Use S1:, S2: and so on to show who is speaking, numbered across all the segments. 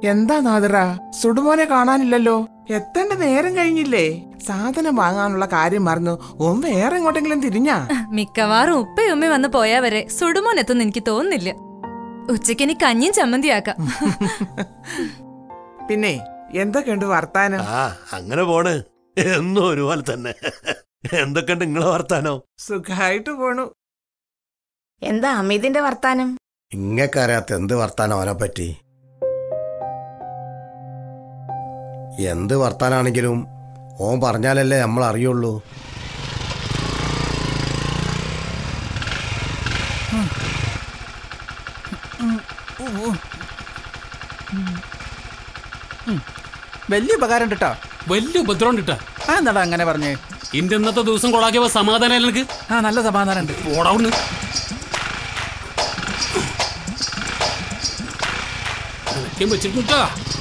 S1: എന്താ നാദിറ സുടുമോനെ കാണാനില്ലല്ലോ എത്തേണ്ട നേരം കഴിഞ്ഞില്ലേ സാധനം വാങ്ങാനുള്ള കാര്യം മറന്നു ഓൻ വേറെ എങ്ങോട്ടെങ്കിലും തിരിഞ്ഞാ
S2: മിക്കവാറും ഉപ്പയും ഉമ്മയും വന്ന് പോയാ വരെ സുടുമോൻ എത്തുന്ന എനിക്ക് തോന്നുന്നില്ല ഉച്ചയ്ക്ക് ഇനി കഞ്ഞിയും ചമ്മന്തിയാക്കാം
S1: പിന്നെ എന്തൊക്കെയുണ്ട് വർത്താനം
S3: ആ അങ്ങനെ പോണ് എന്നും ഒരുപോലെ തന്നെ എന്തൊക്കെയുണ്ട് നിങ്ങളെ വർത്താനോ
S1: സുഖായിട്ട് പോണു
S4: എന്താ അമിതിന്റെ വർത്താനം
S5: ഇങ്ങക്കറിയാത്ത എന്ത് വർത്താനം അവനെ പറ്റി എന്ത് വർത്താനാണെങ്കിലും ഓൻ പറഞ്ഞാലല്ലേ നമ്മൾ അറിയുള്ളൂ
S6: വലിയ ഉപകാരം കേട്ടോ
S7: വലിയ ഉപദ്രവം കിട്ടാ
S6: ആ എന്താടാ അങ്ങനെ പറഞ്ഞേ
S7: ഇന്റെ ഇന്നത്തെ ദിവസം കൊളാക്കിയപ്പോ സമാധാനം എനിക്ക്
S6: ആ നല്ല സമാധാനം ഉണ്ട്
S7: ഓടാവുന്നു വെച്ചിട്ടാ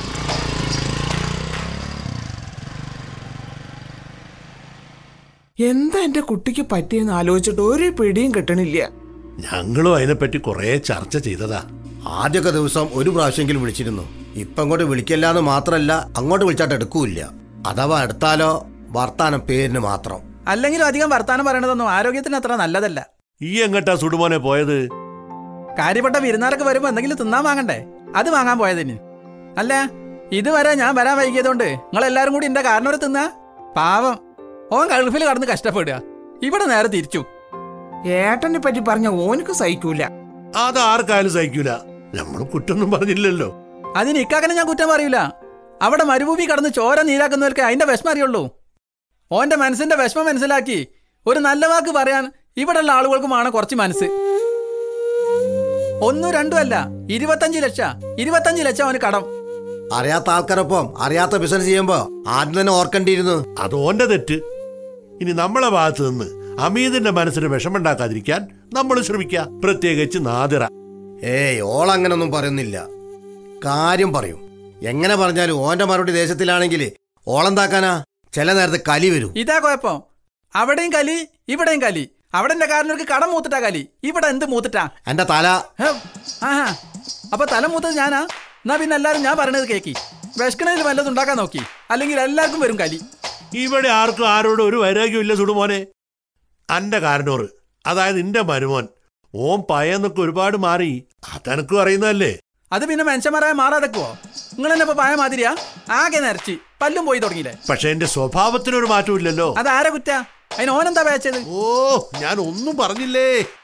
S1: എന്താ എന്റെ കുട്ടിക്ക് പറ്റിയെന്ന് ആലോചിച്ചിട്ട് ഒരു പിടിയും കിട്ടണില്ല
S3: ഞങ്ങളും അതിനെപ്പറ്റി കുറെ ചർച്ച ചെയ്തതാ
S5: ആദ്യമൊക്കെ ദിവസം ഒരു പ്രാവശ്യമെങ്കിലും വിളിച്ചിരുന്നു ഇപ്പം അങ്ങോട്ട് വിളിക്കല്ലാന്ന് മാത്രമല്ല അങ്ങോട്ട് വിളിച്ചാട്ട് എടുക്കൂല്ല അഥവാ എടുത്താലോ വർത്താനം പേരിന് മാത്രം
S6: അല്ലെങ്കിലും അധികം വർത്താനം പറയണതൊന്നും ആരോഗ്യത്തിന് അത്ര നല്ലതല്ല
S3: ഈ എങ്ങട്ടാ സുടുമോനെ പോയത്
S6: കാര്യപ്പെട്ട വിരുന്നാരൊക്കെ വരുമ്പോ എന്തെങ്കിലും തിന്നാൻ വാങ്ങണ്ടേ അത് വാങ്ങാൻ പോയതിന് അല്ല ഇതുവരെ ഞാൻ വരാൻ വൈകിയതുകൊണ്ട് നിങ്ങൾ എല്ലാരും കൂടി എന്റെ കാരണവരെ തിന്നാ പാവം ഓൻ ഗൾഫിൽ കടന്ന് കഷ്ടപ്പെടുക ഇവിടെ നേരെ തിരിച്ചു
S1: ഏട്ടനെ പറ്റി പറഞ്ഞ ഓനക്ക് സഹിക്കൂല
S3: അത് ആർക്കായാലും സഹിക്കൂല നമ്മൾ കുറ്റൊന്നും പറഞ്ഞില്ലല്ലോ
S6: അതിന് ഇക്കാക്കനെ ഞാൻ കുറ്റം പറയൂല അവിടെ മരുഭൂമി കടന്ന് ചോര നീരാക്കുന്നവർക്ക് അതിന്റെ വിഷമം അറിയുള്ളൂ ഓന്റെ മനസ്സിന്റെ വിഷമം മനസ്സിലാക്കി ഒരു നല്ല വാക്ക് പറയാൻ ഇവിടെയുള്ള ആളുകൾക്കുമാണ് കുറച്ച് മനസ്സ് ഒന്നും രണ്ടും അല്ല ഇരുപത്തഞ്ച് ലക്ഷം ഇരുപത്തഞ്ച് ലക്ഷം അവന് കടം
S5: അറിയാത്ത ആൾക്കാരൊപ്പം അറിയാത്ത ബിസിനസ് ചെയ്യുമ്പോ ആദ്യം തന്നെ ഓർക്കേണ്ടിയിരുന്നു
S3: അത് ഓന്റെ തെറ്റ് ഇനി നമ്മളെ ഭാഗത്ത് നിന്ന് അമീതിന്റെ മനസ്സിന് വിഷമുണ്ടാക്കാതിരിക്കാൻ നമ്മൾ ശ്രമിക്കുക പ്രത്യേകിച്ച് നാദിറ
S5: ഏയ് ഓളങ്ങനൊന്നും പറയുന്നില്ല കാര്യം പറയും എങ്ങനെ പറഞ്ഞാലും ഓന്റെ മറുപടി ദേശത്തിലാണെങ്കിൽ ഓളെന്താക്കാനാ ചില നേരത്തെ കലി വരും
S6: ഇതാ കുഴപ്പം അവിടെയും കലി ഇവിടെയും കലി അവിടെ എന്റെ കാരണവർക്ക് കടം മൂത്തിട്ടാ കലി ഇവിടെ എന്ത് മൂത്തിട്ടാ
S5: എന്റെ തല
S6: ഹം, ആഹാ അപ്പൊ തല മൂത്തത് ഞാനാ എന്നാ പിന്നെ എല്ലാരും ഞാൻ പറയണത് കേക്കി വിഷക്കണതിൽ വല്ലതും ഉണ്ടാക്കാൻ നോക്കി അല്ലെങ്കിൽ എല്ലാവർക്കും വരും കലി
S3: ഇവിടെ ആർക്കും ആരോടും ഒരു വൈരാഗ്യമില്ല സുടുമോനെ അന്റെ കാരണോറ് അതായത് നിന്റെ മരുമോൻ ഓൻ പയന്നൊക്കെ ഒരുപാട് മാറി അതെനക്കും അറിയുന്നതല്ലേ
S6: അത് പിന്നെ മനുഷ്യന്മാരായ മാറാതെക്കുവോ നിങ്ങൾ എന്നെ ഇപ്പൊ പായ മാതിരിയാ ആകെ നിരച്ചി പല്ലും പോയി തുടങ്ങിയില്ലേ
S3: പക്ഷെ എന്റെ സ്വഭാവത്തിനൊരു മാറ്റവും ഇല്ലല്ലോ
S6: അത് ആരെ കുറ്റ അതിന് ഓനെന്താ പേച്ചത്
S3: ഓ ഞാൻ ഒന്നും പറഞ്ഞില്ലേ